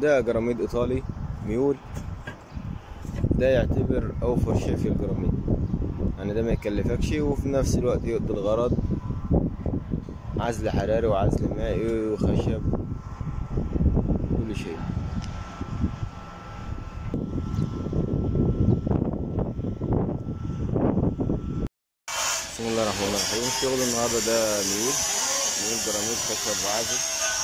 ده جراميد ايطالي ميول ده يعتبر اوفر شيء في الجراميد يعني ده ما يكلفكش وفي نفس الوقت يقضي الغرض عزل حراري وعزل مائي وخشب كل شيء بسم الله الرحمن الرحيم شغل النهارده ده ميول ميول جراميد خشب وعزل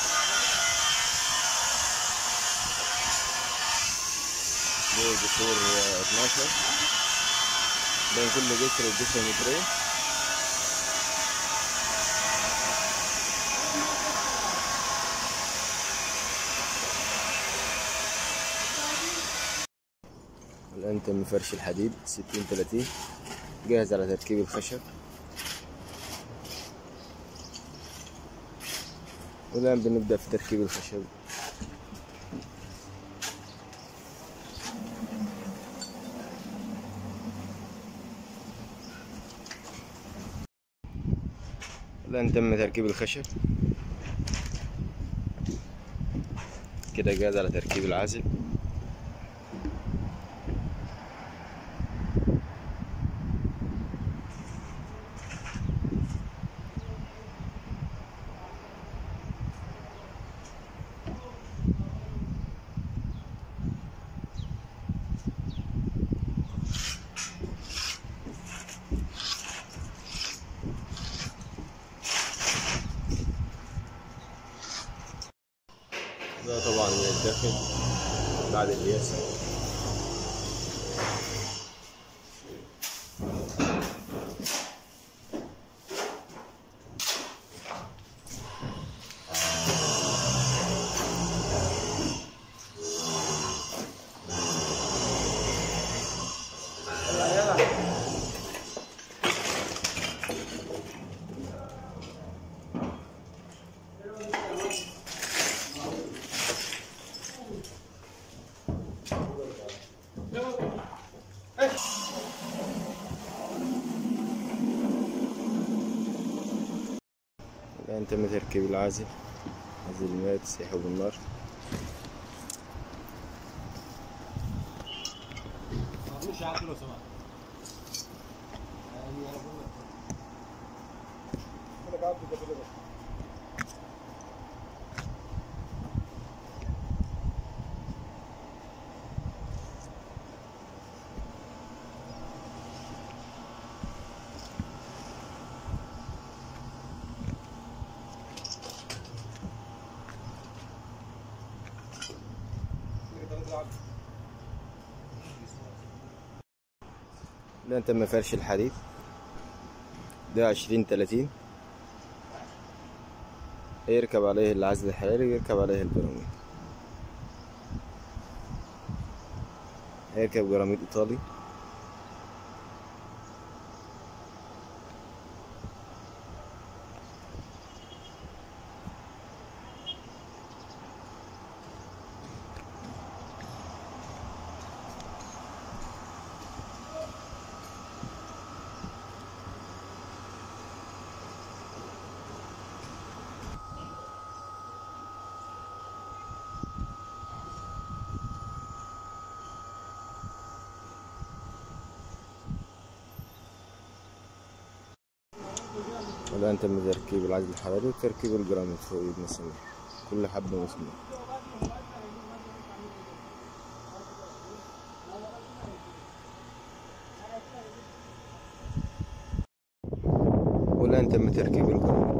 ده جسور 12 بين كل جسر وجسر مترين الآن تم فرش الحديد 60 30 جاهز على تركيب الخشب والآن بنبدأ في تركيب الخشب الآن تم تركيب الخشب كده جاهز على تركيب العازل ده طبعا الداخل بعد القياس الآن تم تركيب العازل عازل الماء تسيحه بالنار مش عارف لو سمحت الآن تم فرش الحديد ده عشرين تلاتين يركب عليه العزل الحراري ويركب عليه البراميل هيركب جراميد إيطالي والآن تم تركيب العزل الحراري وتركيب الجراميد فوق المسامير كل حبة مسمار والآن تم تركيب الجراميد